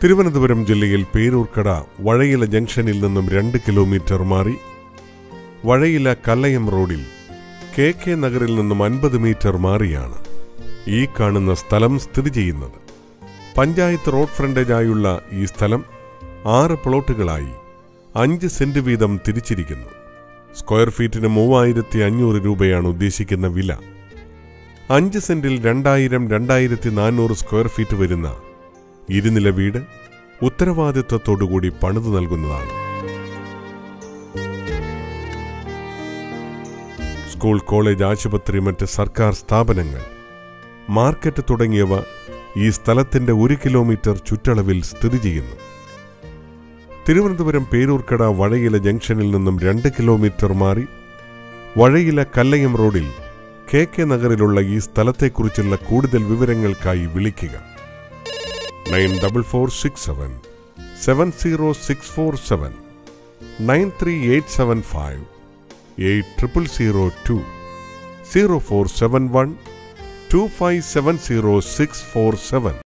തിരുവനന്തപുരം ജില്ലയിൽ പേരൂർക്കട വഴയില ജംഗ്ഷനിൽ നിന്നും രണ്ട് കിലോമീറ്റർ മാറി വഴയില കല്ലയം റോഡിൽ കെ കെ നഗറിൽ നിന്നും അൻപത് മീറ്റർ മാറിയാണ് ഈ കാണുന്ന സ്ഥലം സ്ഥിതി ചെയ്യുന്നത് പഞ്ചായത്ത് റോഡ് ഫ്രണ്ടേജായുള്ള ഈ സ്ഥലം ആറ് പ്ലോട്ടുകളായി അഞ്ച് സെന്റ് വീതം തിരിച്ചിരിക്കുന്നു സ്ക്വയർ ഫീറ്റിന് മൂവായിരത്തി അഞ്ഞൂറ് രൂപയാണ് ഉദ്ദേശിക്കുന്ന വില അഞ്ച് സെന്റിൽ രണ്ടായിരം രണ്ടായിരത്തി നാനൂറ് സ്ക്വയർ ഫീറ്റ് വരുന്ന ഇരുനില വീട് ഉത്തരവാദിത്വത്തോടുകൂടി പണിതു നൽകുന്നതാണ് സ്കൂൾ കോളേജ് ആശുപത്രി മറ്റ് സർക്കാർ സ്ഥാപനങ്ങൾ മാർക്കറ്റ് തുടങ്ങിയവ ഈ സ്ഥലത്തിന്റെ ഒരു കിലോമീറ്റർ ചുറ്റളവിൽ സ്ഥിതി ചെയ്യുന്നു തിരുവനന്തപുരം പേരൂർക്കട വഴയില ജംഗ്ഷനിൽ നിന്നും രണ്ട് കിലോമീറ്റർ മാറി വഴയില കല്ലയം റോഡിൽ കെ കെ നഗറിലുള്ള ഈ സ്ഥലത്തെക്കുറിച്ചുള്ള കൂടുതൽ വിവരങ്ങൾക്കായി വിളിക്കുക nine double four six seven seven zero six four seven nine three eight seven five eight triple zero two zero four seven one two five seven zero six four seven